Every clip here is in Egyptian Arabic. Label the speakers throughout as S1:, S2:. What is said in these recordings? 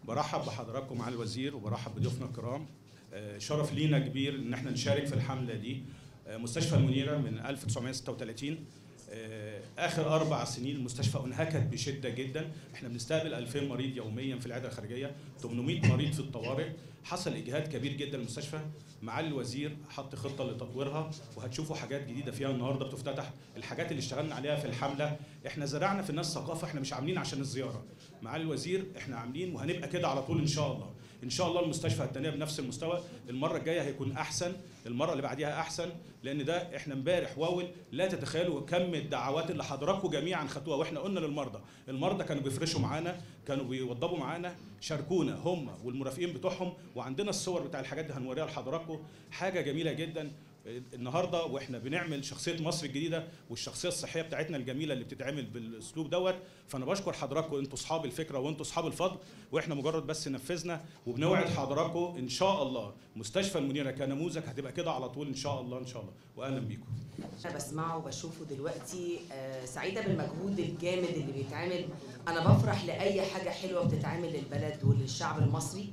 S1: برحب بحضراتكم مع الوزير وبرحب بضيوفنا الكرام آه، شرف لينا كبير ان احنا نشارك في الحمله دي آه، مستشفى المنيره من 1936 آه، اخر اربع سنين المستشفى انهكت بشده جدا احنا بنستقبل 2000 مريض يوميا في العياده الخارجيه 800 مريض في الطوارئ حصل اجهاد كبير جدا للمستشفى معالي الوزير حط خطه لتطويرها وهتشوفوا حاجات جديده فيها النهارده بتفتتح الحاجات اللي اشتغلنا عليها في الحمله احنا زرعنا في الناس ثقافه احنا مش عاملين عشان الزياره معالي الوزير احنا عاملين وهنبقى كده على طول ان شاء الله ان شاء الله المستشفى التانية بنفس المستوى المره الجايه هيكون احسن المره اللي بعديها احسن لان ده احنا امبارح واول لا تتخيلوا كم الدعوات اللي حضراتكم جميعا خدوها واحنا قلنا للمرضى المرضى كانوا بيفرشوا معانا كانوا بيوضبوا معانا شاركونا هم والمرافقين بتوعهم وعندنا الصور بتاع الحاجات دي هنوريها لحضراتكم حاجه جميله جدا النهارده واحنا بنعمل شخصيه مصر الجديده والشخصيه الصحيه بتاعتنا الجميله اللي بتتعمل بالاسلوب دوت فانا بشكر حضراتكم انتوا اصحاب الفكره وانتوا اصحاب الفضل واحنا مجرد بس نفذنا وبنوعد حضراتكم ان شاء الله مستشفى المنيره كنموذج هتبقى كده على طول ان شاء الله ان شاء الله واهلا بيكم
S2: انا بسمعه وبشوفه دلوقتي آه، سعيده بالمجهود الجامد اللي بيتعمل انا بفرح لاي حاجه حلوه بتتعمل للبلد وللشعب المصري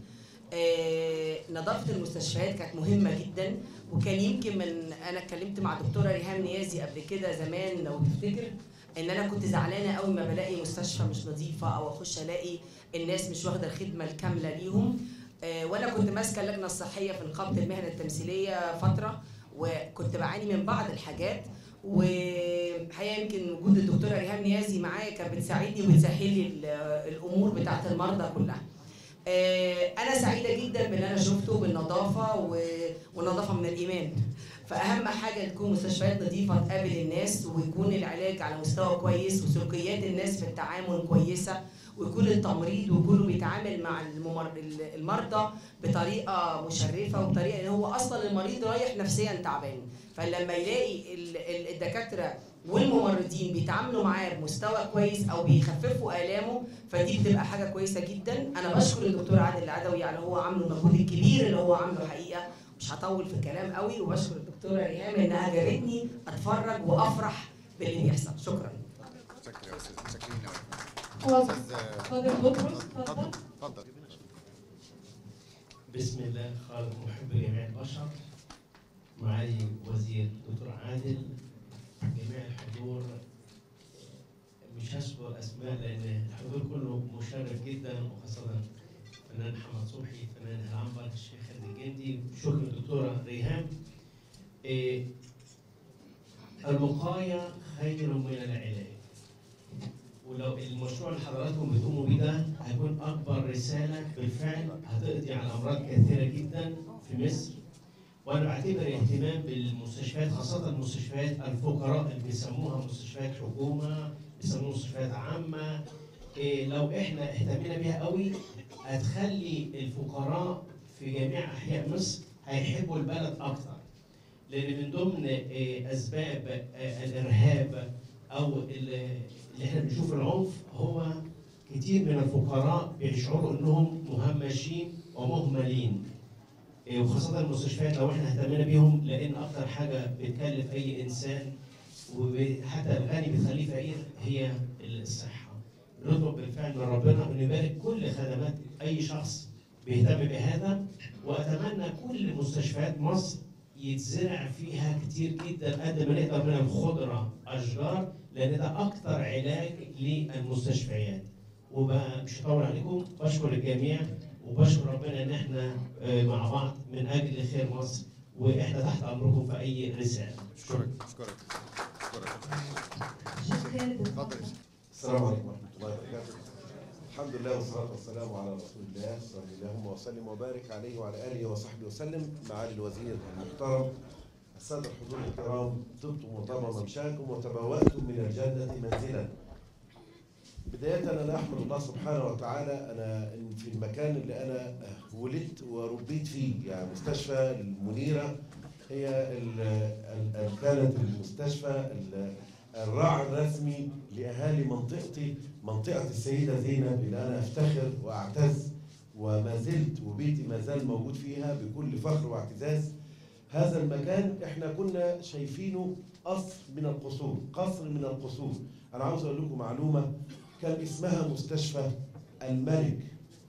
S2: آه، نظافه المستشفيات كانت مهمه جدا وكان يمكن من انا اتكلمت مع دكتوره ريهام نيازي قبل كده زمان لو تفتكر ان انا كنت زعلانه قوي ما بلاقي مستشفى مش نظيفه او اخش الاقي الناس مش واخده الخدمه الكامله ليهم آه، وانا كنت ماسكه اللجنه الصحيه في نقابه المهنه التمثيليه فتره وكنت بعاني من بعض الحاجات وحقيقه يمكن وجود الدكتوره ريهام نيازي معايا كانت بتساعدني وبتسهل لي ال- الامور بتاعه المرضى كلها. آه، انا سعيده جدا باللي انا شفته بالنظافه و- والنظافه من الايمان. فاهم حاجه تكون مستشفيات نظيفه تقابل الناس ويكون العلاج على مستوى كويس وسلوكيات الناس في التعامل كويسه ويكون التمريض وكله بيتعامل مع الممر... المرضى بطريقه مشرفه وبطريقه ان هو اصلا المريض رايح نفسيا تعبان فلما يلاقي ال- ال- الدكاتره والممرضين بيتعاملوا معاه بمستوى كويس او بيخففوا الامه فدي بتبقى حاجه كويسه جدا انا بشكر الدكتور عادل العدوي على هو عامله المجهود الكبير اللي هو عامله حقيقه مش هطول في الكلام قوي وبشكر الدكتوره ريهام انها جابتني اتفرج وافرح باللي بيحصل شكرا
S3: شكرا يا استاذ شاكرين قوي
S4: واضح.
S3: استاذ
S4: اتفضل بطرس
S3: اتفضل
S4: اتفضل
S3: اتفضل
S5: بسم الله خالق محب جميع البشر معالي وزير دكتور عادل جميع الحضور مش هذكر اسماء لان الحضور كله مشرف جدا وخاصه فنان محمد صبحي فنان العنبر الشيخ خالد الجندي شكرا للدكتوره ريهام إيه، الوقايه خير من العلاج ولو المشروع اللي حضراتكم بتقوموا بيه ده هيكون اكبر رساله بالفعل هتقضي على امراض كثيره جدا في مصر وانا بعتبر الاهتمام بالمستشفيات خاصه المستشفيات الفقراء اللي بيسموها مستشفيات حكومه بيسموها مستشفيات عامه إيه لو احنا اهتمينا بيها قوي هتخلي الفقراء في جميع احياء مصر هيحبوا البلد اكتر لان من ضمن إيه اسباب آه، الارهاب او ال- اللي احنا بنشوف العنف هو كتير من الفقراء بيشعروا انهم مهمشين ومهملين إيه، وخاصة المستشفيات لو احنا اهتمينا بيهم لان اكتر حاجة بتكلف اي انسان وحتى الغني بتخليه فقير هي الصحة. نطلب بالفعل من ربنا انه يبارك كل خدمات اي شخص بيهتم بهذا واتمنى كل مستشفيات مصر يتزرع فيها كتير جدا قد ما نقدر من الخضره اشجار لان ده اكتر علاج للمستشفيات ومش هطول عليكم بشكر الجميع وبشكر ربنا ان احنا آه، مع بعض من اجل خير مصر واحنا تحت امركم في اي رساله
S3: اشكرك اشكرك اشكرك
S4: الشيخ خالد
S3: اتفضل يا شيخ.
S6: السلام عليكم ورحمة الله وبركاته. الحمد لله والصلاة والسلام على رسول الله صلى اللهم وسلم وبارك عليه وعلى آله وصحبه وسلم معالي الوزير المحترم السادة الحضور الكرام طبتم وطاب ممشاكم وتبوأتم من الجنة منزلا بداية أنا أحمد الله سبحانه وتعالى أنا إن في المكان اللي أنا ولدت وربيت فيه يعني مستشفى المنيرة هي ال- ال- ال- كانت المستشفى ال- الراعي الرسمي لأهالي منطقتي منطقة السيدة زينب اللي أنا أفتخر وأعتز وما زلت وبيتي ما زال موجود فيها بكل فخر واعتزاز هذا المكان احنا كنا شايفينه قصر من القصور قصر من القصور انا عاوز اقول لكم معلومه كان اسمها مستشفى الملك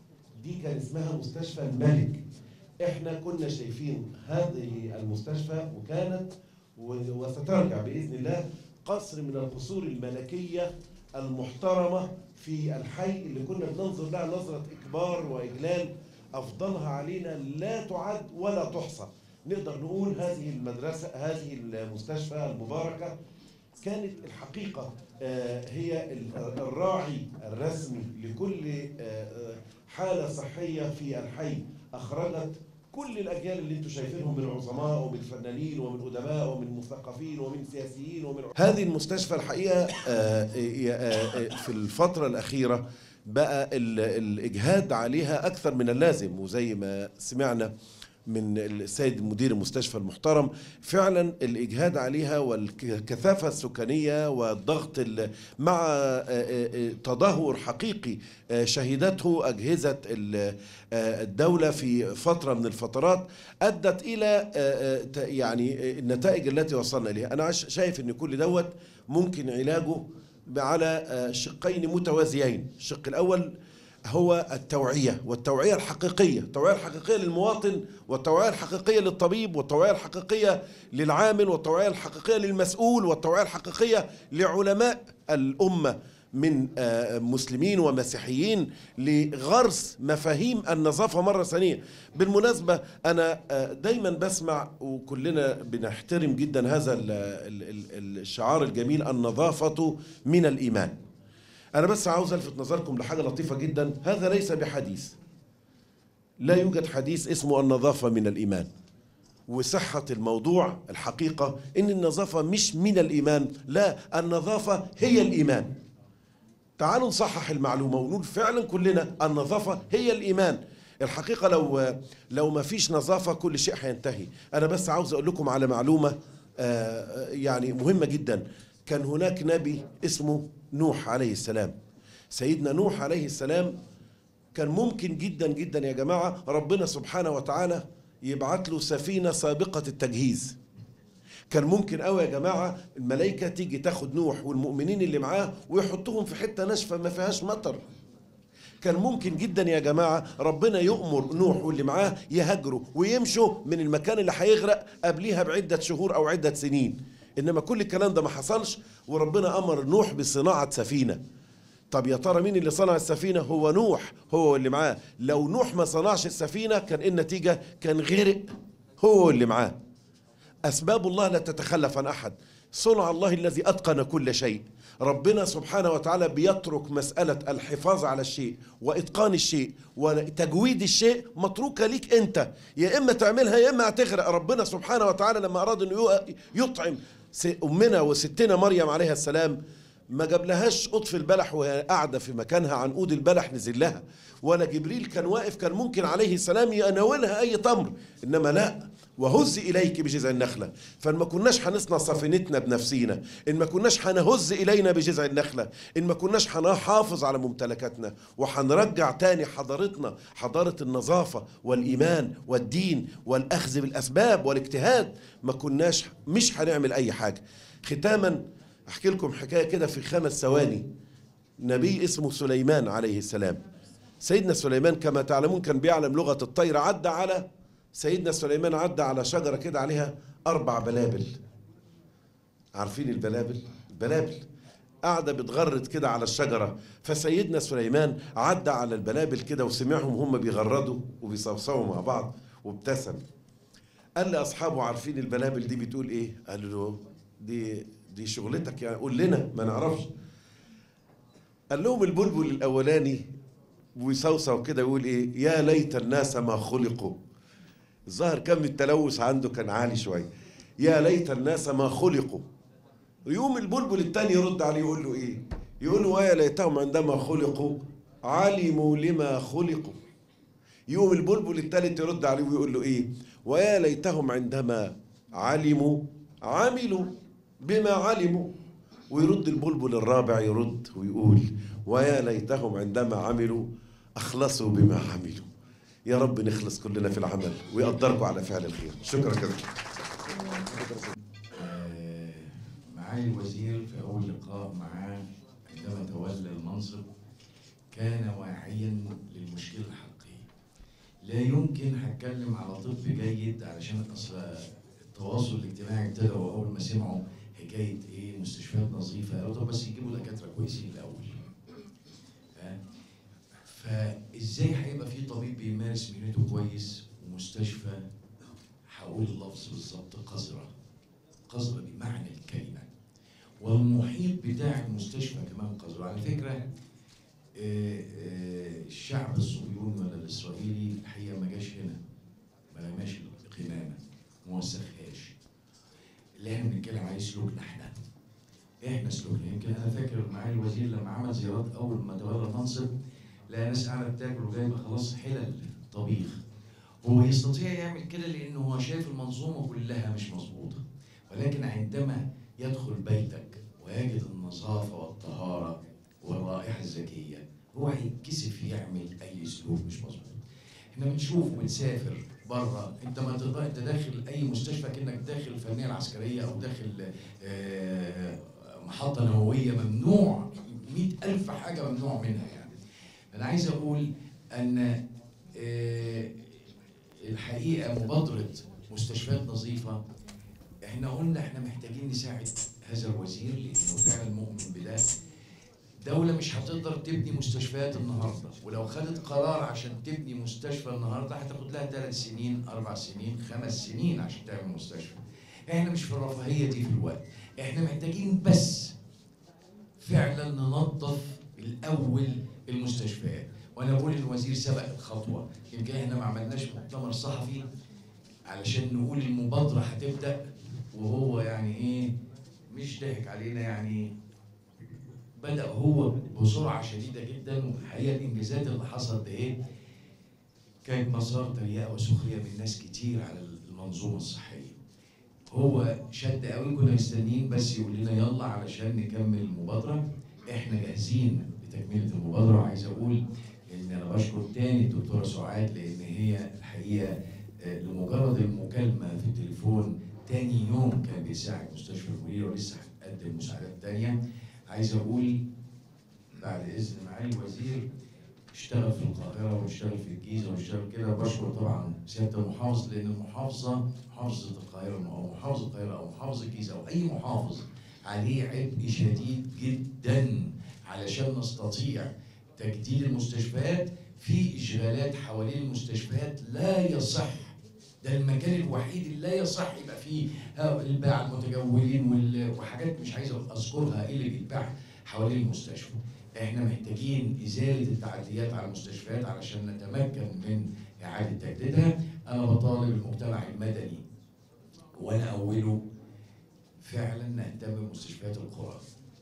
S6: دي كان اسمها مستشفى الملك احنا كنا شايفين هذه المستشفى وكانت و- وسترجع باذن الله قصر من القصور الملكيه المحترمه في الحي اللي كنا بننظر لها نظره اكبار واجلال افضلها علينا لا تعد ولا تحصى نقدر نقول هذه المدرسه هذه المستشفى المباركه كانت الحقيقه آه، هي ال- الراعي الرسمي لكل آه، آه، حاله صحيه في الحي اخرجت كل الاجيال اللي انتم شايفينهم من عظماء ومن فنانين ومن ادباء ومن مثقفين ومن سياسيين ومن هذه المستشفى الحقيقه آه، آه، آه، في الفتره الاخيره بقى ال- الاجهاد عليها اكثر من اللازم وزي ما سمعنا من السيد مدير المستشفى المحترم فعلا الاجهاد عليها والكثافه السكانيه والضغط ال- مع آه، آه، آه، تدهور حقيقي آه، شهدته اجهزه ال- آه، الدوله في فتره من الفترات ادت الى آه، آه، ت- يعني آه، النتائج التي وصلنا اليها انا عش- شايف ان كل دوت ممكن علاجه على آه، شقين متوازيين الشق الاول هو التوعية والتوعية الحقيقية التوعية الحقيقية للمواطن والتوعية الحقيقية للطبيب والتوعية الحقيقية للعامل والتوعية الحقيقية للمسؤول والتوعية الحقيقية لعلماء الأمة من آه، مسلمين ومسيحيين لغرس مفاهيم النظافة مرة ثانية بالمناسبة أنا آه، دايما بسمع وكلنا بنحترم جدا هذا ال- ال- ال- الشعار الجميل النظافة من الإيمان أنا بس عاوز ألفت نظركم لحاجة لطيفة جدا هذا ليس بحديث لا يوجد حديث اسمه النظافة من الإيمان وصحة الموضوع الحقيقة إن النظافة مش من الإيمان لا النظافة هي الإيمان تعالوا نصحح المعلومة ونقول فعلا كلنا النظافة هي الإيمان الحقيقة لو لو ما فيش نظافة كل شيء هينتهي أنا بس عاوز أقول لكم على معلومة آه، يعني مهمة جدا كان هناك نبي اسمه نوح عليه السلام سيدنا نوح عليه السلام كان ممكن جدا جدا يا جماعة ربنا سبحانه وتعالى يبعت له سفينة سابقة التجهيز كان ممكن قوي يا جماعة الملائكة تيجي تاخد نوح والمؤمنين اللي معاه ويحطهم في حتة ناشفة ما فيهاش مطر كان ممكن جدا يا جماعة ربنا يؤمر نوح واللي معاه يهاجروا ويمشوا من المكان اللي هيغرق قبليها بعدة شهور أو عدة سنين إنما كل الكلام ده ما حصلش وربنا أمر نوح بصناعة سفينة طب يا ترى مين اللي صنع السفينة هو نوح هو واللي معاه لو نوح ما صنعش السفينة كان إيه النتيجة كان غرق هو واللي معاه أسباب الله لا تتخلف عن أحد صنع الله الذي أتقن كل شيء ربنا سبحانه وتعالى بيترك مسألة الحفاظ على الشيء وإتقان الشيء وتجويد الشيء متروكة ليك أنت يا إما تعملها يا إما هتغرق ربنا سبحانه وتعالى لما أراد أنه يطعم س- أمنا وستنا مريم عليها السلام ما جابلهاش قطف البلح وهي قاعدة في مكانها عنقود البلح نزل لها ولا جبريل كان واقف كان ممكن عليه السلام يناولها أي تمر إنما لا وهز إليك بجذع النخلة فإن ما كناش هنصنع سفينتنا بنفسينا إن ما كناش هنهز إلينا بجذع النخلة إن ما كناش هنحافظ على ممتلكاتنا وهنرجع تاني حضارتنا حضارة النظافة والإيمان والدين والأخذ بالأسباب والاجتهاد ما كناش مش هنعمل أي حاجة ختاما أحكي لكم حكاية كده في خمس ثواني نبي اسمه سليمان عليه السلام سيدنا سليمان كما تعلمون كان بيعلم لغة الطير عدى على سيدنا سليمان عدى على شجرة كده عليها أربع بلابل عارفين البلابل؟ البلابل قاعدة بتغرد كده على الشجرة فسيدنا سليمان عدى على البلابل كده وسمعهم هم بيغردوا وبيصوصوا مع بعض وابتسم قال لأصحابه عارفين البلابل دي بتقول إيه؟ قالوا له دي دي شغلتك يعني قول لنا ما نعرفش قال لهم البلبل الأولاني ويصوصو كده يقول إيه؟ يا ليت الناس ما خلقوا الظاهر كم التلوث عنده كان عالي شويه يا ليت الناس ما خلقوا يوم البلبل التاني يرد عليه يقول له ايه يقول له ويا ليتهم عندما خلقوا علموا لما خلقوا يوم البلبل التالت يرد عليه ويقول له ايه ويا ليتهم عندما علموا عملوا بما علموا ويرد البلبل الرابع يرد ويقول ويا ليتهم عندما عملوا اخلصوا بما عملوا يا رب نخلص كلنا في العمل ويقدركم على فعل الخير شكرا كثيرا
S7: آه، معالي الوزير في أول لقاء معاه عندما تولى المنصب كان واعيا للمشكلة الحقيقية لا يمكن هتكلم على طب جيد علشان اصل التواصل الاجتماعي ابتدوا اول ما سمعوا حكايه ايه مستشفيات نظيفه قالوا طب بس يجيبوا دكاتره كويسين الاول ها؟ فازاي هيبقى في طبيب بيمارس مهنته كويس ومستشفى هقول اللفظ بالظبط قذره قذره بمعنى الكلمه والمحيط بتاع المستشفى كمان قذره على فكره آه، آه، الشعب الصهيوني ولا الاسرائيلي الحقيقه ما جاش هنا ما رماش القمامه ما وسخهاش اللي احنا بنتكلم عليه سلوكنا احنا احنا سلوكنا يمكن انا فاكر معالي الوزير لما عمل زيارات اول ما تولى المنصب لقى ناس قاعده بتاكل وجايبه خلاص حلل طبيخ هو يستطيع يعمل كده لانه هو شايف المنظومه كلها مش مظبوطه ولكن عندما يدخل بيتك ويجد النظافه والطهاره والرائحه الذكيه هو هيتكسف يعمل اي سلوك مش مظبوط احنا بنشوف وبنسافر بره انت ما تقدر انت داخل اي مستشفى كانك داخل الفنيه العسكريه او داخل آه، محطه نوويه ممنوع مئة ألف حاجة ممنوع منها يعني أنا عايز أقول أن آه، الحقيقة مبادرة مستشفيات نظيفة احنا قلنا احنا محتاجين نساعد هذا الوزير لأنه فعلا مؤمن بده دولة مش هتقدر تبني مستشفيات النهارده ولو خدت قرار عشان تبني مستشفى النهارده هتاخد لها ثلاث سنين أربع سنين خمس سنين عشان تعمل مستشفى. احنا مش في الرفاهية دي في الوقت، احنا محتاجين بس فعلا ننظف الأول المستشفيات، وأنا بقول الوزير سبق الخطوة، يمكن احنا ما عملناش مؤتمر صحفي علشان نقول المبادرة هتبدأ وهو يعني إيه مش ضاحك علينا يعني بدأ هو بسرعة شديدة جدا والحقيقة الإنجازات اللي حصلت إيه كانت مسار تريقة وسخرية من ناس كتير على المنظومة الصحية. هو شد قوي كنا مستنيين بس يقول لنا يلا علشان نكمل المبادرة احنا جاهزين لتكملة المبادرة وعايز أقول إن أنا بشكر تاني الدكتورة سعاد لأن هي الحقيقة آه، لمجرد المكالمة في التليفون تاني يوم كان بيساعد مستشفى المنيرة ولسه هتقدم مساعدات تانية عايز اقول بعد اذن معالي الوزير اشتغل في القاهره واشتغل في الجيزه واشتغل كده بشكر طبعا سياده المحافظ لان المحافظه محافظه القاهره او محافظه القاهره او محافظه الجيزه او اي محافظ عليه عبء شديد جدا علشان نستطيع تجديد المستشفيات في اشغالات حوالين المستشفيات لا يصح ده المكان الوحيد اللي لا يصح يبقى فيه ها- الباع المتجولين وال- وحاجات مش عايز اذكرها ايه اللي بيتباع حوالين المستشفى. احنا محتاجين ازاله التعديات على المستشفيات علشان نتمكن من اعاده تجديدها. انا بطالب المجتمع المدني وانا اوله فعلا نهتم بمستشفيات القرى.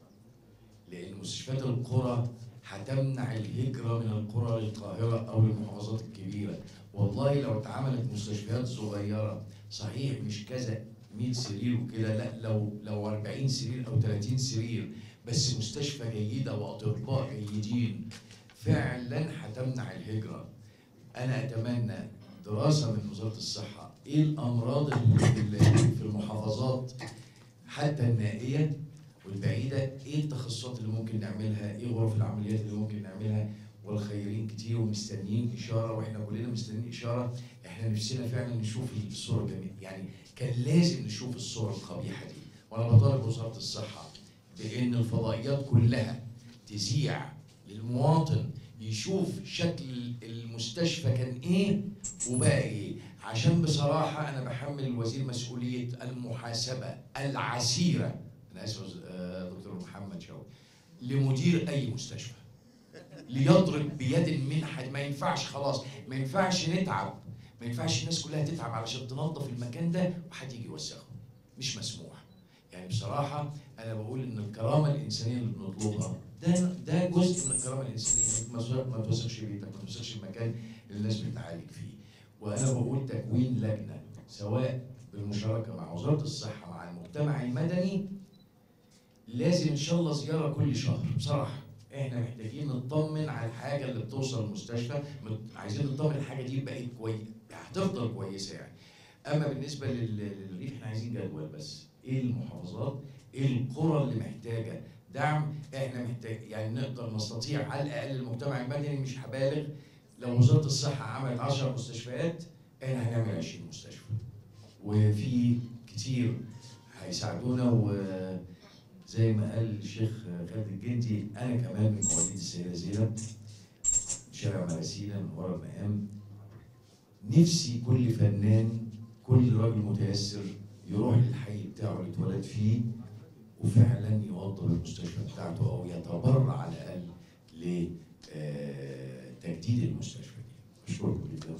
S7: لان مستشفيات القرى هتمنع الهجره من القرى للقاهره او للمحافظات الكبيره. والله لو اتعملت مستشفيات صغيره صحيح مش كذا 100 سرير وكده لا لو لو 40 سرير او 30 سرير بس مستشفى جيده واطباء جيدين فعلا هتمنع الهجره. انا اتمنى دراسه من وزاره الصحه ايه الامراض اللي في- في المحافظات حتى النائيه والبعيده ايه التخصصات اللي ممكن نعملها ايه غرف العمليات اللي ممكن نعملها والخيرين كتير ومستنيين اشاره واحنا كلنا مستنيين اشاره احنا نفسنا فعلا نشوف الصوره الجميله يعني كان لازم نشوف الصوره القبيحه دي وانا بطالب وزاره الصحه بان الفضائيات كلها تذيع للمواطن يشوف شكل المستشفى كان ايه وبقى ايه عشان بصراحه انا بحمل الوزير مسؤوليه المحاسبه العسيره انا اسف آه، دكتور محمد شوقي لمدير اي مستشفى ليضرب بيد من حد ما ينفعش خلاص ما ينفعش نتعب ما ينفعش الناس كلها تتعب علشان تنظف المكان ده وحد يجي يوسخه مش مسموح يعني بصراحه انا بقول ان الكرامه الانسانيه اللي بنطلبها ده ده جزء من الكرامه الانسانيه إنك ما تز- ما توسخش بيتك ما توسخش المكان اللي الناس بتعالج فيه وانا بقول تكوين لجنه سواء بالمشاركه مع وزاره الصحه مع المجتمع المدني لازم ان شاء الله زياره كل شهر بصراحه احنا محتاجين نطمن على الحاجه اللي بتوصل المستشفى مت- عايزين نطمن الحاجه دي بقت كويس هتفضل كويسه يعني اما بالنسبه لل- للريف احنا عايزين جدول بس ايه المحافظات ايه القرى اللي محتاجه دعم احنا محتاج يعني نقدر نستطيع على الاقل المجتمع المدني مش هبالغ لو وزاره الصحه عملت 10 مستشفيات احنا هنعمل 20 مستشفى وفي كتير هيساعدونا وزي ما قال الشيخ خالد الجندي انا كمان من مواليد السيده زينب شارع مراسينا من ورا المقام نفسي كل فنان كل راجل متيسر يروح للحي بتاعه اللي اتولد فيه وفعلا يوضب المستشفى بتاعته او يتبرع على الاقل لتجديد المستشفى دي اشكركم جدا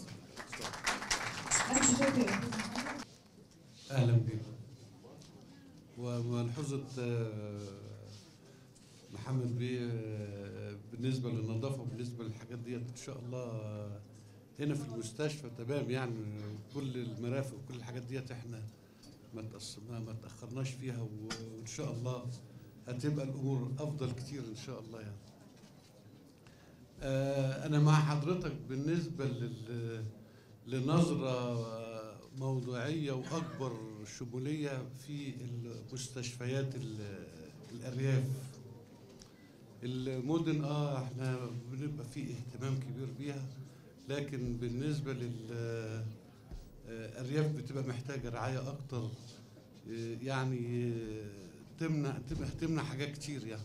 S4: ألف شكر
S8: اهلا بكم وملحوظه آه، محمد بيه آه، بالنسبه للنظافه وبالنسبه للحاجات ديت ان شاء الله آه، هنا في المستشفى تمام يعني كل المرافق وكل الحاجات ديت احنا ما تأس- ما ما تاخرناش فيها و- وان شاء الله هتبقى الامور افضل كتير ان شاء الله يعني آه، انا مع حضرتك بالنسبه لل لنظره موضوعيه واكبر شموليه في المستشفيات ال- الارياف المدن اه احنا بنبقى في اهتمام كبير بيها لكن بالنسبه لل الارياف بتبقى محتاجه رعايه اكتر آه، يعني آه، تمنع تمنع تمنع حاجات كتير يعني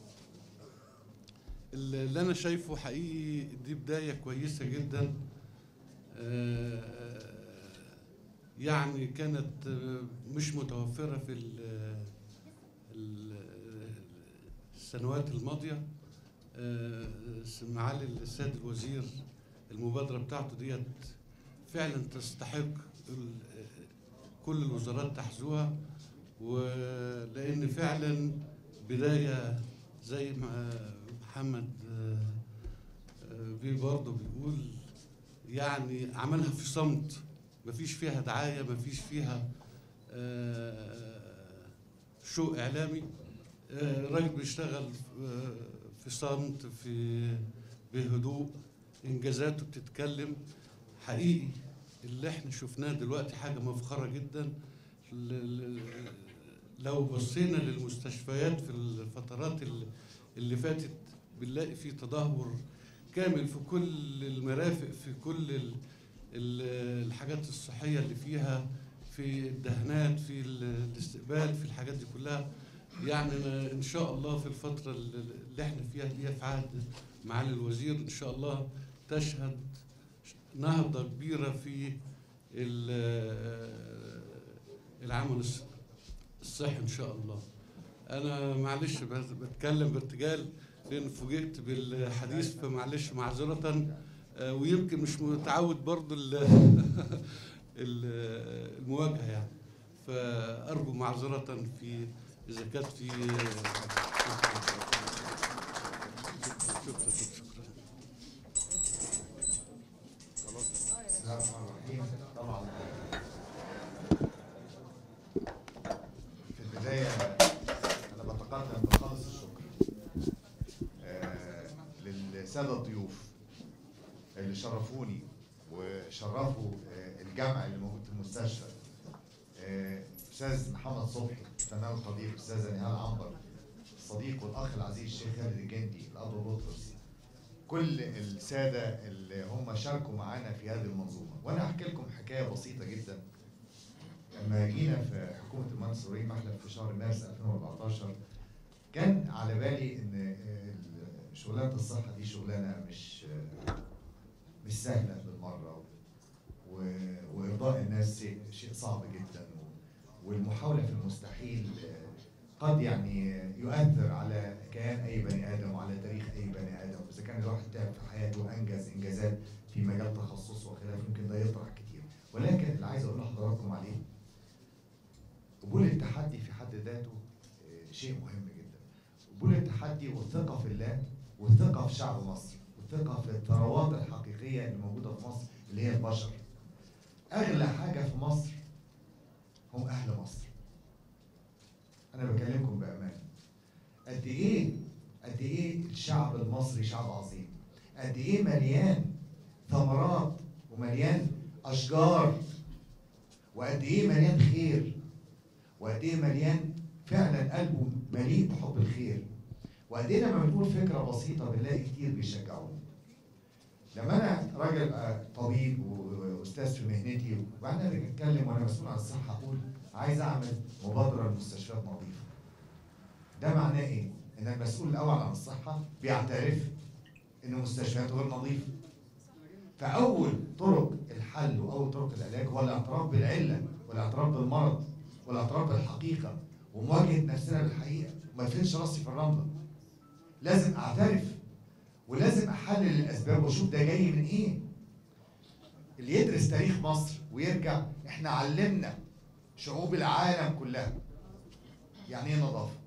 S8: اللي انا شايفه حقيقي دي بدايه كويسه جدا آه، يعني كانت آه، مش متوفره في ال- ال- السنوات الماضيه آه، معالي السيد الوزير المبادره بتاعته ديت فعلا تستحق ال- كل الوزارات تحذوها ولان فعلا بدايه زي ما محمد آه، آه، بيه برضه بيقول يعني عملها في صمت مفيش فيها دعايه مفيش فيها آه، شو اعلامي آه، راجل بيشتغل آه، في صمت في بهدوء انجازاته بتتكلم حقيقي اللي احنا شفناه دلوقتي حاجه مفخره جدا ل- ل- لو بصينا للمستشفيات في الفترات اللي- اللي فاتت بنلاقي في تدهور كامل في كل المرافق في كل ال- ال- الحاجات الصحيه اللي فيها في الدهانات في ال- الاستقبال في الحاجات دي كلها يعني أنا ان شاء الله في الفتره اللي اللي احنا فيها دي في عهد معالي الوزير ان شاء الله تشهد نهضه كبيره في ال- العمل الص- الصحي ان شاء الله انا معلش بت- بتكلم بارتجال لان فوجئت بالحديث فمعلش معذره آه، ويمكن مش متعود برضو ال- ال- المواجهه يعني فارجو معذره في اذا كانت في شكرا شكرا
S3: بسم الله الرحمن الرحيم طبعا في البداية أنا بتقدم بخالص الشكر آه، للسادة الضيوف اللي شرفوني وشرفوا آه، الجمع اللي موجود في المستشفى آه، أستاذ محمد صبحي الفنان القدير أستاذة نهال عنبر الصديق والأخ العزيز الشيخ خالد الجندي الأب بطرس كل الساده اللي هم شاركوا معانا في هذه المنظومه وانا احكي لكم حكايه بسيطه جدا لما جينا في حكومه المهندس ابراهيم محلب في شهر مارس 2014 كان على بالي ان ال- شغلانه الصحه دي شغلانه مش مش سهله بالمره و- وارضاء الناس شيء شيء صعب جدا و- والمحاوله في المستحيل قد يعني يؤثر على كيان اي بني ادم وعلى تاريخ اي بني ادم اذا كان الواحد تعب في حياته وانجز انجازات في مجال تخصصه وخلافه يمكن ده يطرح كتير ولكن اللي عايز اقول لحضراتكم عليه قبول التحدي في حد ذاته آه، شيء مهم جدا قبول التحدي والثقه في الله والثقه في شعب مصر والثقه في الثروات الحقيقيه اللي موجوده في مصر اللي هي البشر اغلى حاجه في مصر هم اهل مصر انا بكلمكم بامانه قد ايه قد ايه الشعب المصري شعب عظيم قد ايه مليان ثمرات ومليان اشجار وقد ايه مليان خير وقد ايه مليان فعلا قلبه مليء بحب الخير وقد ايه لما بنقول فكره بسيطه بنلاقي كتير بيشجعونا لما انا راجل آه، طبيب واستاذ في مهنتي وبعدين أجي اتكلم وانا مسؤول عن الصحه اقول عايز اعمل مبادره لمستشفيات نظيفه ده معناه ايه؟ ان المسؤول الاول عن الصحه بيعترف ان مستشفياته غير نظيفه فاول طرق الحل واول طرق العلاج هو الاعتراف بالعله والاعتراف بالمرض والاعتراف بالحقيقه ومواجهه نفسنا بالحقيقه وما يفرش راسي في الرمله لازم اعترف ولازم احلل الاسباب واشوف ده جاي من ايه اللي يدرس تاريخ مصر ويرجع احنا علمنا شعوب العالم كلها يعني ايه نظافه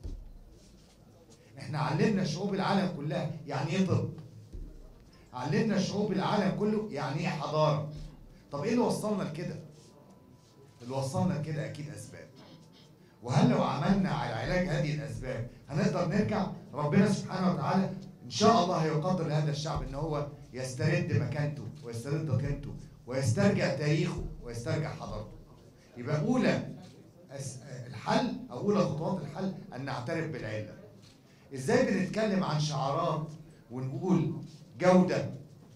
S3: احنا علمنا شعوب العالم كلها يعني ايه طب علمنا شعوب العالم كله يعني ايه حضاره طب ايه اللي وصلنا لكده اللي وصلنا لكده اكيد اسباب وهل لو عملنا على علاج هذه الاسباب هنقدر نرجع ربنا سبحانه وتعالى ان شاء الله هيقدر لهذا الشعب ان هو يسترد مكانته ويسترد قيمته ويسترجع تاريخه ويسترجع حضارته يبقى اولى أس- الحل او اولى خطوات الحل ان نعترف بالعله ازاي بنتكلم عن شعارات ونقول جوده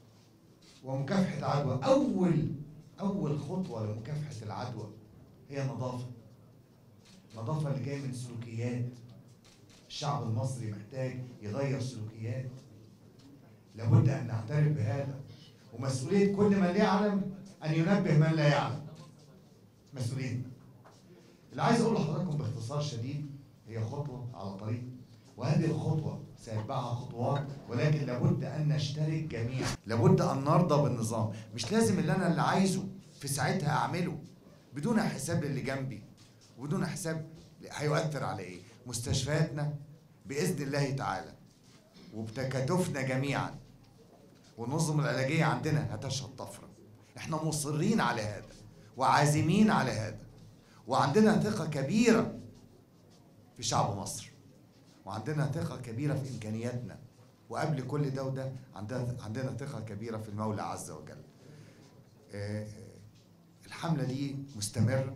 S3: ومكافحه عدوى اول اول خطوه لمكافحه العدوى هي نظافه النظافه اللي جايه من سلوكيات الشعب المصري محتاج يغير سلوكيات لابد ان نعترف بهذا ومسؤوليه كل من يعلم ان ينبه من لا يعلم مسؤوليتنا اللي عايز اقول لحضراتكم باختصار شديد هي خطوه على طريق وهذه الخطوه سيتبعها خطوات ولكن لابد ان نشترك جميعا لابد ان نرضى بالنظام مش لازم اللي انا اللي عايزه في ساعتها اعمله بدون حساب للي جنبي وبدون حساب هيؤثر على ايه مستشفياتنا باذن الله تعالى وبتكاتفنا جميعا والنظم العلاجيه عندنا هتشهد طفره احنا مصرين على هذا وعازمين على هذا وعندنا ثقه كبيره في شعب مصر وعندنا ثقه كبيره في امكانياتنا وقبل كل ده وده عندنا عندنا ثقه كبيره في المولى عز وجل آه، الحمله دي مستمره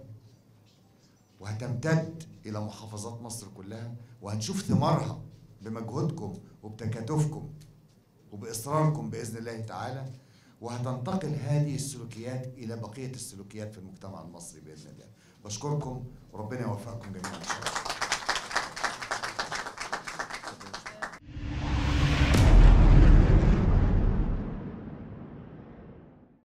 S3: وهتمتد الى محافظات مصر كلها وهنشوف ثمارها بمجهودكم وبتكاتفكم وباصراركم باذن الله تعالى وهتنتقل هذه السلوكيات الى بقيه السلوكيات في المجتمع المصري باذن الله بشكركم وربنا يوفقكم جميعا ان شاء الله